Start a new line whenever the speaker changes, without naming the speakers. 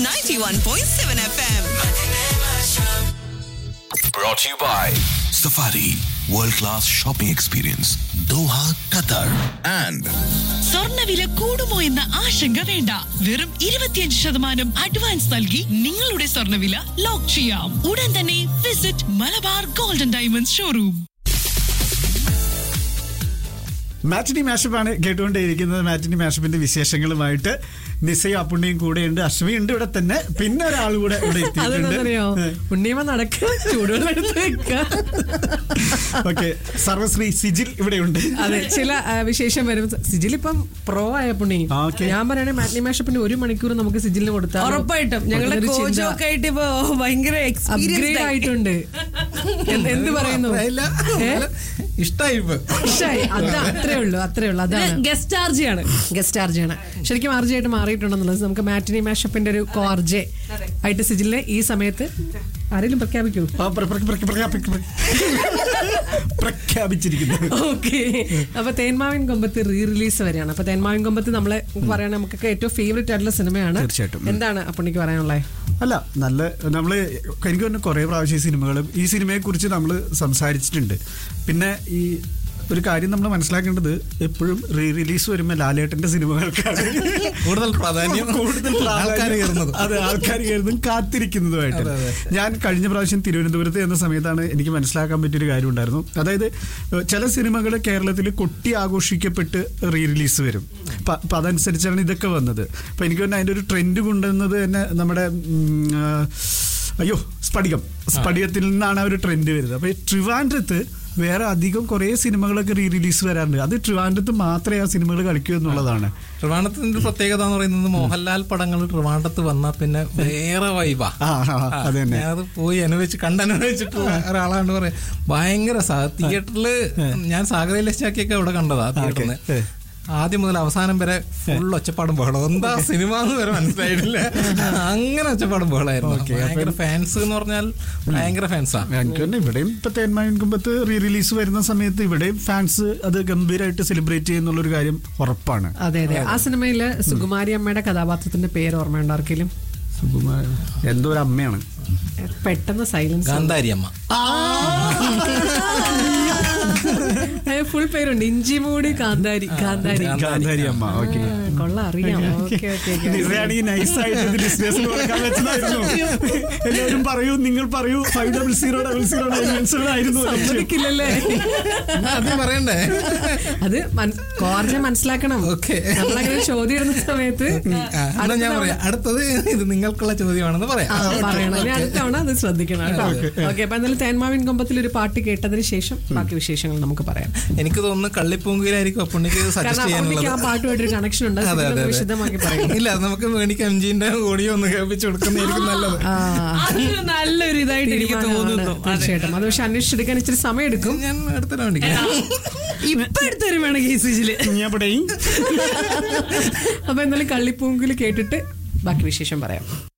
91.7 FM.
Brought to you by Safari World Class Shopping Experience Doha, Qatar and
സ്വർണ്ണവില കൂടുമോ എന്ന ആശങ്ക വേണ്ട വെറും ഇരുപത്തിയഞ്ച് ശതമാനം അഡ്വാൻസ് നൽകി നിങ്ങളുടെ സ്വർണ്ണവില ലോക്ക് ചെയ്യാം ഉടൻ തന്നെ visit Malabar golden diamonds showroom
matinee മാഷപ്പാണ് കേട്ടുകൊണ്ടേയിരിക്കുന്നത് മാറ്റിനി മാഷപ്പിന്റെ വിശേഷങ്ങളുമായിട്ട് നിസയും അപ്പുണ്ണിയും കൂടെയുണ്ട് അശ്വി ഉണ്ട് ഇവിടെ തന്നെ പിന്നെ ഒരാൾ കൂടെ ഇവിടെ
അതെന്താണെന്നറിയോ
എത്തിയിട്ടുണ്ട്
ഉണ്ണിയമ്മ നടക്ക ചൂടുവെള്ളം എടുത്ത് വെക്ക
ഓക്കെ സർവശ്രീ സിജിൽ ഇവിടെയുണ്ട്
അതെ ചില ആ, വിശേഷം വരും സിജിൽ ഇപ്പം പ്രോ ആയ പുണ്ണി
ആ, okay.
ഞാൻ പറയണേ മാറ്റ്നി മാഷപ്പിന് ഒരു മണിക്കൂർ നമുക്ക് സിജിലിന് കൊടുത്താൽ
ഉറപ്പായിട്ടും ഞങ്ങളുടെ കോച്ചൊക്കെ ആയിട്ട് ഇപ്പൊ ഭയങ്കര
അപ്ഗ്രേഡ്
എക്സ്പീരിയൻസ്
ആയിട്ടുണ്ട് എന്ത് എന്ത് പറയുന്നു ഏ?
ഇഷ്ടായി ഇപ്പൊ
ഇഷ്ടായി അത് അത്രേ ഉള്ളൂ അത്രേ ഉള്ളൂ അതാണ്
ഗസ്റ്റ് ആർജിയാണ്
ഗസ്റ്റ് ആർജി ആണ് ശരിക്കും ആർജി ആയിട്ട് മാറിയിട്ടുണ്ടെന്നുള്ളത് നമുക്ക് മാറ്റിനി മാഷപ്പിന്റെ ഒരു കോ ആർജെ ആയിട്ട് സിജിലിനെ ഈ സമയത്ത് ആരെങ്കിലും പ്രഖ്യാപിക്കൂ
ആ, പ്ര- പ്ര- പ്ര- പ്രഖ്യാപി- പ്ര- പ്രഖ്യാപിച്ചിരിക്കുന്നു
ഓക്കെ അപ്പൊ തേന്മാവിൻ കൊമ്പത്ത് റീ റിലീസ് വരെയാണ് അപ്പൊ തേന്മാവിൻ കൊമ്പത്ത് നമ്മളെ പറയണ നമുക്കൊക്കെ ഏറ്റവും ഫേവറേറ്റ് ആയിട്ടുള്ള സിനിമയാണ്
തീർച്ചയായിട്ടും.
എന്താണ് അപ്പണിക്ക് പറയാനുള്ളത്
അല്ല നല്ല നമ്മള് എനിക്ക് തന്നെ കുറെ പ്രാവശ്യം ഈ സിനിമകളും ഈ സിനിമയെ കുറിച്ച് നമ്മൾ സംസാരിച്ചിട്ടുണ്ട് പിന്നെ ഈ ഒരു കാര്യം നമ്മൾ മനസ്സിലാക്കേണ്ടത് എപ്പോഴും റീ റിലീസ് വരുമ്പോൾ ലാലേട്ടന്റെ സിനിമകൾക്കാണ്
കൂടുതൽ പ്രാധാന്യം
കൂടുതൽ
ആൾക്കാർ കയറുന്നത്
അതെ ആൾക്കാർ കയറുന്നതും കാത്തിരിക്കുന്നതുമായിട്ട്
അതെ, അതെ.
ഞാൻ കഴിഞ്ഞ പ്രാവശ്യം തിരുവനന്തപുരത്ത് എന്ന സമയത്താണ് എനിക്ക് മനസ്സിലാക്കാൻ പറ്റിയൊരു കാര്യം ഉണ്ടായിരുന്നു അതായത് ഏഹ്, ചില സിനിമകൾ കേരളത്തിൽ കൊട്ടി ആഘോഷിക്കപ്പെട്ട് റീ റിലീസ് വരും അപ്പൊ അപ്പൊ അതനുസരിച്ചാണ് ഇതൊക്കെ വന്നത് അപ്പൊ എനിക്ക് തന്നെ അതിന്റെ ഒരു ട്രെൻഡ് കൊണ്ടുവന്നത് തന്നെ നമ്മുടെ ഉം, ആ, അയ്യോ സ്ഫടികം സ്ഫടികത്തിൽ നിന്നാണ് ആ ഒരു ട്രെൻഡ് വരുന്നത് അപ്പൊ ഈ ട്രിവാൻഡ്രത്ത് വേറെ അധികം കുറേ സിനിമകളൊക്കെ റീ റിലീസ് വരാറുണ്ട് അത് ട്രിവാൻഡ്രത്ത് മാത്രമേ ആ സിനിമകൾ കളിക്കൂ എന്നുള്ളതാണ്
ട്രിവാണ്ടത്തിന്റെ പ്രത്യേകത എന്ന് പറയുന്നത് മോഹൻലാൽ പടങ്ങൾ ട്രിവാണ്ടത്ത് വന്നാൽ പിന്നെ വേറെ വൈബാ
ആ, ആ, അത് തന്നെ.
അത് പോയി അനുഭവിച്ച് കണ്ടനുഭവിച്ചിട്ടുള്ള ഒരാളാണ് പറയാ ഭയങ്കര തിയേറ്ററില് ഞാൻ സാഗര ലക്ഷ്യാക്കിയൊക്കെ അവിടെ കണ്ടതാ തിയേറ്ററിന്
ഏ.
ആദ്യം മുതൽ അവസാനം വരെ ഫുൾ ഒച്ചപ്പാടും ബഹളം എന്താ സിനിമ എന്ന് വരെ മനസ്സിലായിട്ടില്ല അങ്ങനെ ഒച്ചപ്പാടും ബഹളമായിരുന്നു ഭയങ്കര ഫാൻസ് എന്ന് പറഞ്ഞാൽ ഭയങ്കര ഫാൻസാ
എനിക്ക് തന്നെ ഇവിടെയും ഇപ്പൊ തേന്മാവിൻ കുമ്പത്ത് റീ റിലീസ് വരുന്ന സമയത്ത് ഇവിടെയും ഫാൻസ് അത് ഗംഭീരമായിട്ട് സെലിബ്രേറ്റ് ചെയ്യുന്നുള്ള ഒരു കാര്യം ഉറപ്പാണ്
അതെ അതെ ആ സിനിമയില് സുകുമാരി അമ്മയുടെ കഥാപാത്രത്തിന്റെ പേര് ഓർമ്മയുണ്ടോ ആർക്കെങ്കിലും
സുകുമാരൻ എന്തോ ഒരു അമ്മയാണ്
പെട്ടെന്ന് സൈലൻസ്
ഗാന്ധാരി അമ്മ
ഫുൾ പേരുണ്ട് ഇഞ്ചിമൂടി കാന്താരി കാന്താരി
ഗാന്ധാരി അമ്മ ഓക്കെ
ആ, കൊള്ളാം അറിയാം ഓക്കെ ഓക്കെ
നിസയാണെങ്കിൽ നൈസായിട്ട് ഇത് ലിസ്റ്റേഴ്സ് കൊടുക്കാൻ വെച്ചതായിരുന്നു എല്ലാവരും പറയൂ നിങ്ങൾ പറയൂ five double zero double zero nine zero ആയിരുന്നു ലക്ഷ്യം.
സമ്മതിക്കില്ലല്ലേ
അത് പറയണ്ടേ
അത് കോർജ മനസ്സിലാക്കണം
Okay.
നമ്മളങ്ങനെ ചോദ്യം ഇടുന്ന സമയത്ത്
ആ, എന്നാ ഞാൻ പറയാം അടുത്തത് ഇത് നിങ്ങൾക്കുള്ള ചോദ്യമാണെന്ന് പറയാം
ആ, പറയണം ഇനി അടുത്ത തവണ അത് ശ്രദ്ധിക്കണം കേട്ടോ ഓക്കെ അപ്പൊ എന്തായാലും തേന്മാവിൻ കൊമ്പത്തിൽ ഒരു പാട്ട് കേട്ടതിന് ശേഷം ബാക്കി വിശേഷങ്ങൾ നമുക്ക് പറയാം
എനിക്ക് തോന്നുന്നു കള്ളിപ്പൂങ്കുയിലായിരിക്കും അപ്പുണ്ണിക്ക് സജസ്റ്റ്
കാരണം അപ്പുണ്ണിക്ക് ആ
ചെയ്യാനുള്ളത്
പാട്ടുമായിട്ടൊരു കണക്ഷൻ ഉണ്ട്
അതെ
അതിലൊന്ന്
അതെ
വിശദമാക്കി പറയും
അതെ ഇല്ല അത് നമുക്ക് വേണിക്ക് എം ജിന്റെ ഓഡിയോ ഒന്ന് കേൾപ്പിച്ചു കൊടുക്കുന്നതായിരിക്കും നല്ലത്
ആ
അതൊരു നല്ലൊരു ഇതായിട്ട് എനിക്ക്
തീരുമാനമാണ്
തോന്നുന്നു അതെ.
തീർച്ചയായിട്ടും അത് പക്ഷെ അന്വേഷിച്ചെടുക്കാൻ ഇച്ചിരി സമയം എടുക്കും
ഞാൻ അടുത്തരാൻ വേണ്ടി
ഇപ്പൊ എടുത്തരും വേണം കേസില്
ഞാൻ ഇവിടെ
അപ്പൊ എന്തായാലും കള്ളിപ്പൂങ്കിൽ കേട്ടിട്ട് ബാക്കി വിശേഷം പറയാം